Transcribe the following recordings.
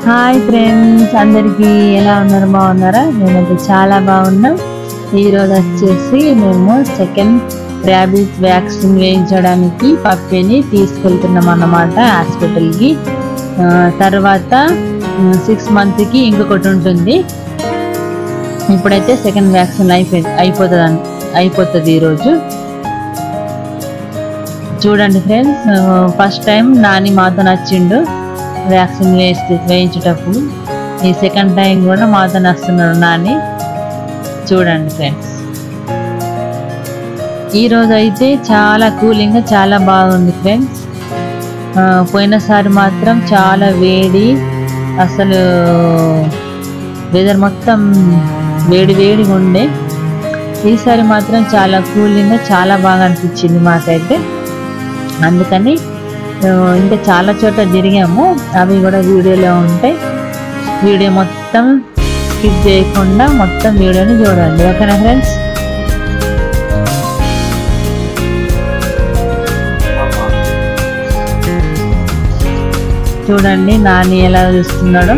Hi friends అందరికీ ఎలా ఉన్నారు బాగున్నారా నేనైతే చాలా బాగున్నా ఈరోజు వచ్చేసి మేము సెకండ్ ర్యాబిస్ వ్యాక్సిన్ వేయించడానికి పప్పిని తీసుకెళ్తున్నాం అన్నమాట హాస్పిటల్కి ఆ, తర్వాత సిక్స్ మంత్కి ఇంకొకటి ఉంటుంది ఇప్పుడైతే సెకండ్ వ్యాక్సిన్ అయిపోయి అయిపోతుంది అయిపోతుంది ఈరోజు చూడండి ఫ్రెండ్స్ ఫస్ట్ టైం నాని మాతో నచ్చిండు వ్యాక్సిన్ వేస్తే వేయించేటప్పుడు ఈ సెకండ్ టైం కూడా మాతో వస్తున్నాడు నాని చూడండి ఫ్రెండ్స్ ఈరోజు అయితే చాలా కూలింగ్ చాలా బాగుంది ఫ్రెండ్స్ ఆ, పోయినసారి మాత్రం చాలా వేడి అసలు వెదర్ మొత్తం వేడి వేడిగా ఉండే ఈసారి మాత్రం చాలా కూలింగ్ చాలా బాగా అనిపించింది మాకైతే అందుకని ఆ, ఇంకా చాలా చోట్ల తిరిగాము అవి కూడా వీడియోలో ఉంటాయి వీడియో మొత్తం స్కిప్ చేయకుండా మొత్తం వీడియోని చూడండి ఓకేనా ఫ్రెండ్స్ చూడండి నాని ఎలా చూస్తున్నాడో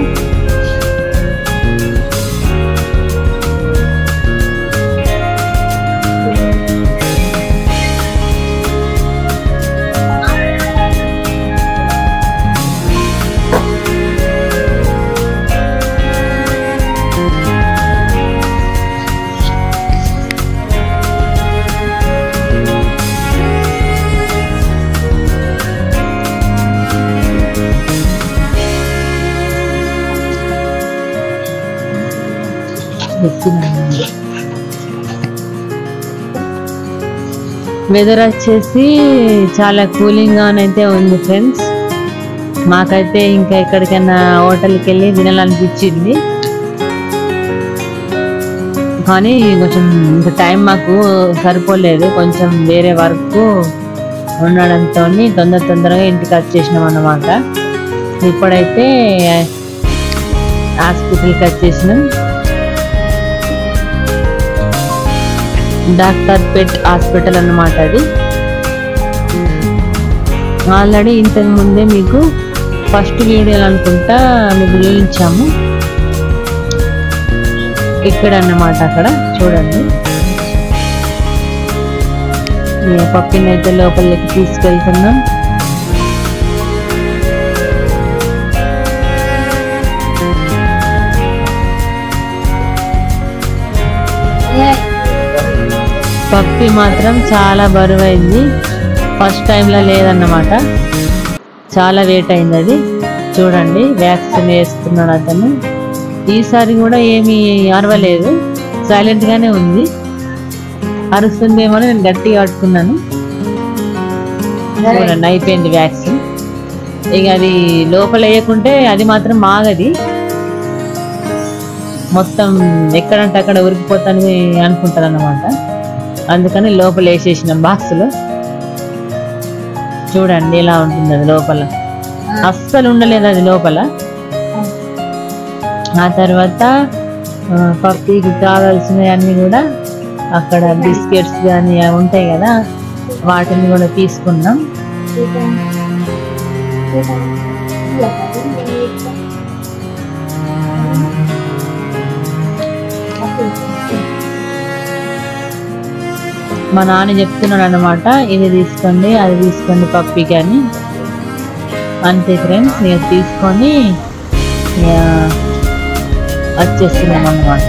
వెదర్ వచ్చేసి చాలా కూలింగ్ గానైతే ఉంది ఫ్రెండ్స్ మాకైతే ఇంకా ఎక్కడికైనా హోటల్కి వెళ్ళి తినాలనిపించింది కానీ కొంచెం ఇంకా టైం మాకు సరిపోలేదు కొంచెం వేరే వర్క్ ఉండడంతో తొందర తొందరగా ఇంటికి వచ్చేసినాం అన్నమాట ఇప్పుడైతే హాస్పిటల్కి వచ్చేసినాం డాక్టర్ పెట్ హాస్పిటల్ అన్నమాట అది ఆల్రెడీ ఇంతకు ముందే మీకు ఫస్ట్ వీడియోలు అనుకుంటా మీకు చూపించాము ఇక్కడ అన్నమాట అక్కడ చూడండి ఈ పప్పిని అయితే లోపలికి తీసుకెళ్తున్నాం పప్పి మాత్రం చాలా బరువైంది ఫస్ట్ టైంలో లేదన్నమాట చాలా వెయిట్ అయింది అది చూడండి వ్యాక్సిన్ వేస్తున్నాడు అతను ఈసారి కూడా ఏమీ అరవలేదు సైలెంట్ గానే ఉంది అరుస్తుందేమో అని నేను గట్టిగా పట్టుకున్నాను చూడండి అయిపోయింది వ్యాక్సిన్ ఇక అది లోపల వేయకుంటే అది మాత్రం మాగది మొత్తం ఎక్కడంటే అక్కడ ఉరికిపోతాని అనుకుంటారు అన్నమాట అందుకని లోపల వేసేసినాం బాక్స్లో చూడండి ఎలా ఉంటుంది అది లోపల అస్సలు ఉండలేదు అది లోపల ఆ తర్వాత ఆ, పప్పీకి కావాల్సినవన్నీ కూడా అక్కడ బిస్కెట్స్ కానీ అవి ఉంటాయి కదా వాటిని కూడా తీసుకున్నాం మా నాన్న చెప్తున్నాడు అనమాట ఇది తీసుకోండి అది తీసుకోండి పప్పికి అని అంతే ఫ్రెండ్స్ ఇక తీసుకొని ఇక వచ్చేస్తున్నాం అన్నమాట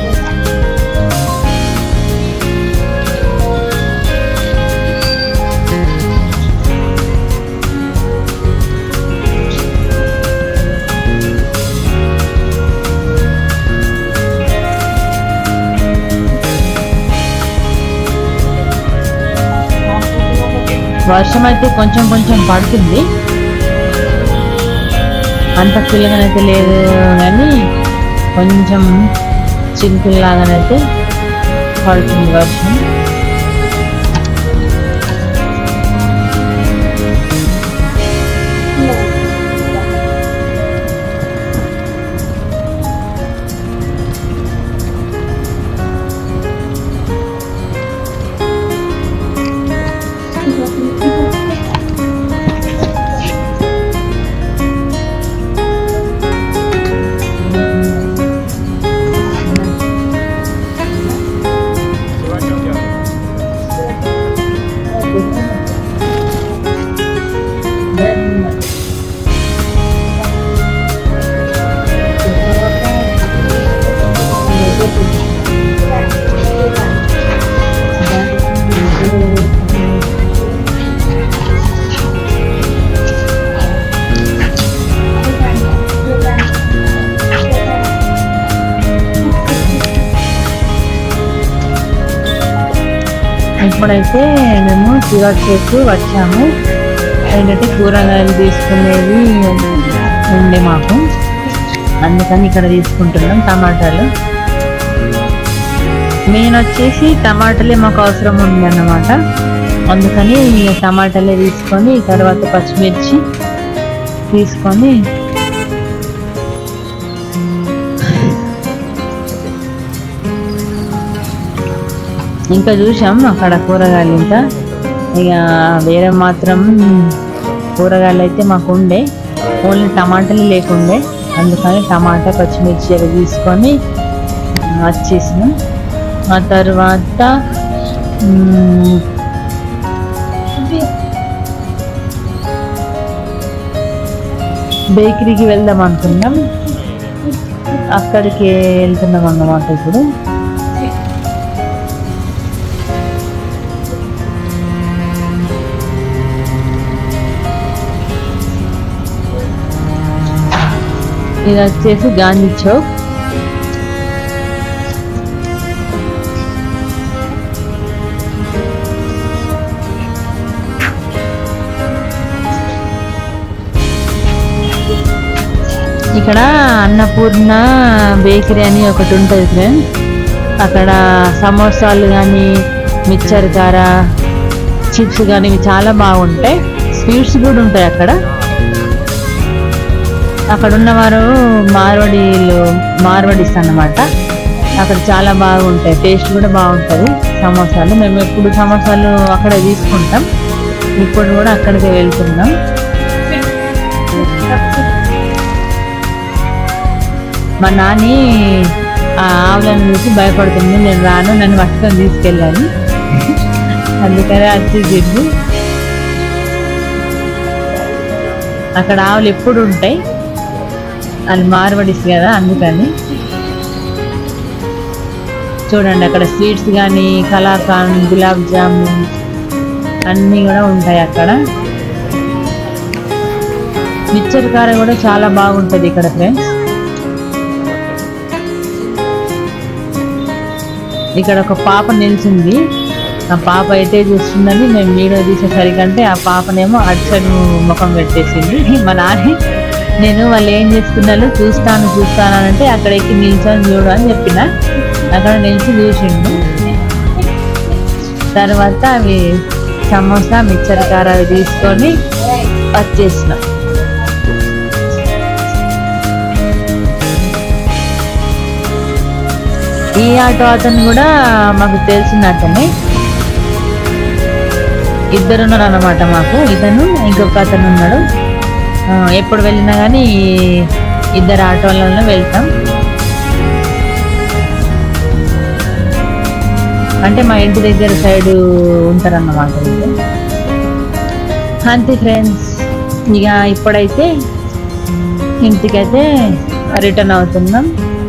వర్షం అయితే కొంచెం కొంచెం పడుతుంది అంత పిల్లగానైతే లేదు కానీ కొంచెం చినుకుల్లాగానైతే పడుతుంది వర్షం ఇప్పుడైతే మేము చివరి చెట్టు వచ్చాము ఏంటంటే కూరగాయలు తీసుకునేది ఉండే మాకు అందుకని ఇక్కడ తీసుకుంటున్నాం టమాటాలు మెయిన్ వచ్చేసి టమాటాలే మాకు అవసరం ఉంది అన్నమాట అందుకని టమాటాలే తీసుకొని తర్వాత పచ్చిమిర్చి తీసుకొని ఇంకా చూసాం అక్కడ కూరగాయలు ఇంకా ఇక వేరే మాత్రం కూరగాయలు అయితే మాకు ఉండే ఓన్లీ టమాటాలు లేకుండే అందుకని టమాటా పచ్చిమిర్చి అవి తీసుకొని వచ్చేసినాం ఆ తర్వాత మ్, బేకరీకి వెళ్దాం అనుకున్నాం అక్కడికి వెళ్తున్నాం అన్నమాట ఇప్పుడు ఇది వచ్చేసి గాంధీ చౌక్ ఇక్కడ అన్నపూర్ణ బేకరీ అని ఒకటి ఉంటుంది ఫ్రెండ్స్ అక్కడ సమోసాలు కానీ మిక్చర్ కార చిప్స్ కానీ ఇవి చాలా బాగుంటాయి స్వీట్స్ కూడా ఉంటాయి అక్కడ అక్కడ ఉన్నవారు మార్వడీలు మార్వడీస్ అన్నమాట అక్కడ చాలా బాగుంటాయి టేస్ట్ కూడా బాగుంటుంది సమోసాలు మేము ఎప్పుడు సమోసాలు అక్కడ తీసుకుంటాం ఇప్పుడు కూడా అక్కడికి వెళ్తున్నాం మా నాని ఆ ఆవులను చూసి భయపడుతుంది నేను రాను నన్ను పట్టుకొని తీసుకెళ్ళాలి అందుకనే వచ్చేసింది అక్కడ ఆవులు ఎప్పుడు ఉంటాయి అది మార్వడిస్ కదా అందుకని చూడండి అక్కడ స్వీట్స్ కానీ కలాకాండ్ గులాబ్ జామున్ అన్నీ కూడా ఉంటాయి అక్కడ మిక్చర్ కార కూడా చాలా బాగుంటుంది ఇక్కడ ఫ్రెండ్స్ ఇక్కడ ఒక పాప నిలిచింది ఆ పాప అయితే చూస్తుందని మేము వీడియో తీసేసరికంటే ఆ పాపనేమో అడ్సైడ్ ముఖం పెట్టేసింది మా నాని నేను వాళ్ళు ఏం చేస్తున్నారు చూస్తాను చూస్తాను అని అంటే అక్కడ ఎక్కి నిల్చొని చూడు అని చెప్పిన అక్కడ నిలిచి చూసిండు తర్వాత అవి సమోసా మిక్చర్ కార అవి తీసుకొని వచ్చేసినాం ఈ ఆటో అతను కూడా మాకు తెలిసిన అతనే ఇద్దరు ఉన్నారు అన్నమాట మాకు ఇతను ఇంకొక అతను ఉన్నాడు ఆ, ఎప్పుడు వెళ్ళినా కానీ ఇద్దరు ఆటోలలో వెళ్తాం అంటే మా ఇంటి దగ్గర సైడ్ ఉంటారన్నమాట వీళ్ళు. అంతే ఫ్రెండ్స్ ఇక ఇప్పుడైతే ఇంటికైతే రిటర్న్ అవుతున్నాం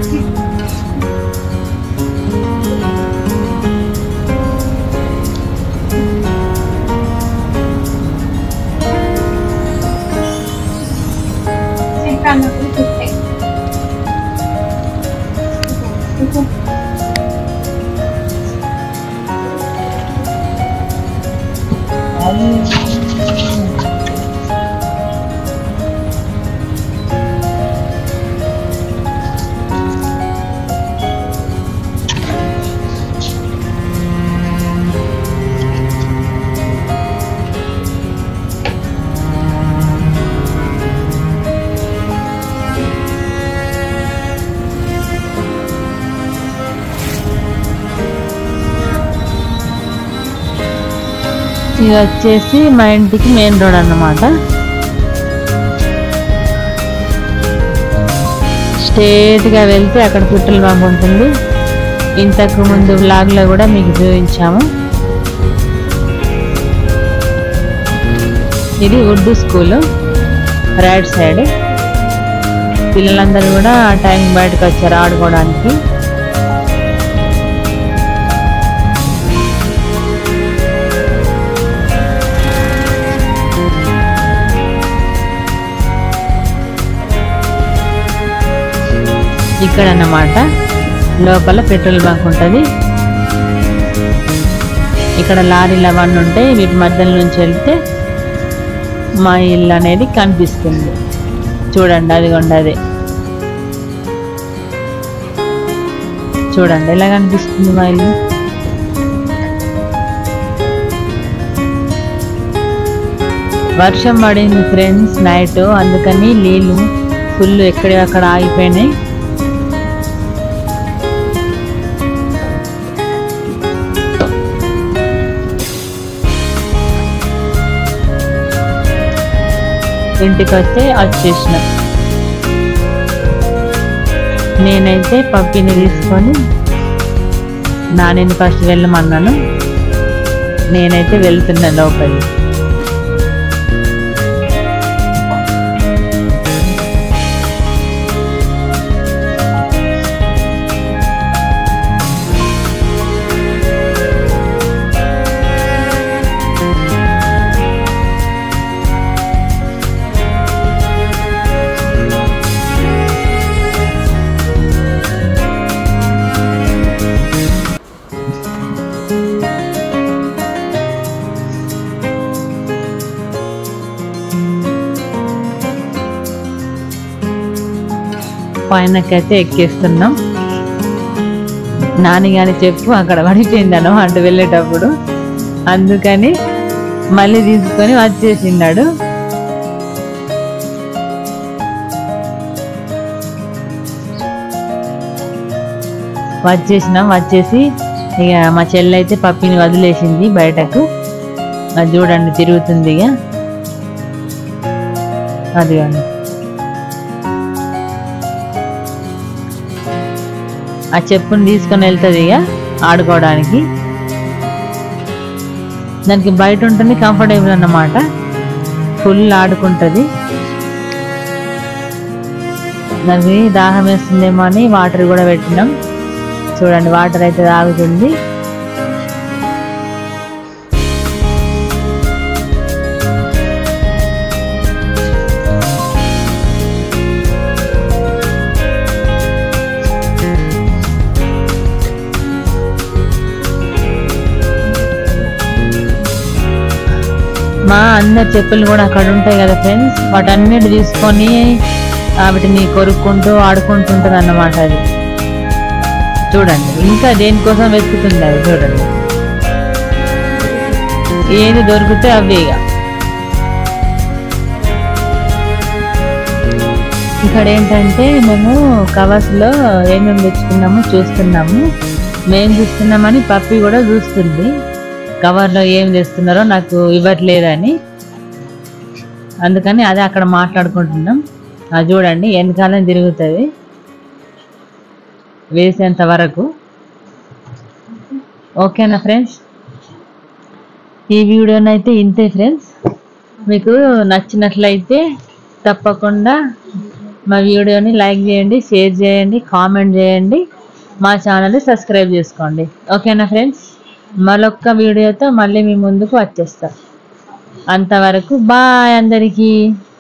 ఇది వచ్చేసి మా ఇంటికి మెయిన్ రోడ్ అన్నమాట స్ట్రేట్ గా వెళ్తే అక్కడ పెట్రోల్ బంక్ ఉంటుంది ఇంతకు ముందు వ్లాగ్ లో కూడా మీకు చూపించాము ఇది ఉర్దూ స్కూల్ రైట్ సైడ్ పిల్లలందరూ కూడా ఆ టైం బయటకు వచ్చారు ఆడుకోవడానికి ఇక్కడ అన్నమాట లోపల పెట్రోల్ బంక్ ఉంటుంది ఇక్కడ లారీలు అవన్నీ ఉంటాయి వీటి మధ్యలో నుంచి వెళ్తే మా ఇల్లు అనేది కనిపిస్తుంది చూడండి అదిగోండి అదే చూడండి ఎలా కనిపిస్తుంది మా ఇల్లు వర్షం పడింది ఫ్రెండ్స్ నైట్ అందుకని నీళ్ళు ఫుల్ ఎక్కడి అక్కడ ఆగిపోయినాయి ఇంటికి వస్తే వచ్చేసిన నేనైతే పప్పిని తీసుకొని నానిని ఫస్ట్ వెళ్ళమన్నాను నేనైతే వెళ్తున్నా లోపలికి పైనకైతే ఎక్కేస్తున్నాం నాని గాని చెప్పు అక్కడ పడిపోయిందను అటు వెళ్ళేటప్పుడు అందుకని మళ్ళీ తీసుకొని వచ్చేసిన్నాడు వచ్చేసినాం వచ్చేసి ఇక మా చెల్లి అయితే పప్పిని వదిలేసింది బయటకు అది చూడండి తిరుగుతుంది ఇక అదిగోండి ఆ చెప్పుని తీసుకొని వెళ్తుంది ఇక ఆడుకోవడానికి దానికి బయట ఉంటుంది కంఫర్టబుల్ అన్నమాట ఫుల్ ఆడుకుంటుంది దానికి దాహం వేస్తుందేమో అని వాటర్ కూడా పెట్టినాం చూడండి వాటర్ అయితే తాగుతుంది మా అందరి చెప్పులు కూడా అక్కడ ఉంటాయి కదా ఫ్రెండ్స్ వాటన్నిటి తీసుకొని ఆ వీటిని కొరుక్కుంటూ ఆడుకుంటుంటుంది అన్నమాట అది చూడండి ఇంకా దేనికోసం వెతుకుతుంది అది చూడండి ఏది దొరికితే అవి ఇక ఇక్కడ ఏంటంటే మేము కవర్స్లో ఏమేమి తెచ్చుకున్నామో చూస్తున్నాము మేము చూస్తున్నామని పప్పి కూడా చూస్తుంది కవర్లో ఏం తెస్తున్నారో నాకు ఇవ్వట్లేదని అందుకని అదే అక్కడ మాట్లాడుకుంటున్నాం అది చూడండి వెనకాలం తిరుగుతుంది వేసేంత వరకు ఓకేనా ఫ్రెండ్స్ ఈ వీడియోనైతే ఇంతే ఫ్రెండ్స్ మీకు నచ్చినట్లయితే తప్పకుండా మా వీడియోని లైక్ చేయండి షేర్ చేయండి కామెంట్ చేయండి మా ఛానల్ని సబ్స్క్రైబ్ చేసుకోండి ఓకేనా ఫ్రెండ్స్ మరొక్క వీడియోతో మళ్ళీ మీ ముందుకు వచ్చేస్తా అంతవరకు బాయ్ అందరికీ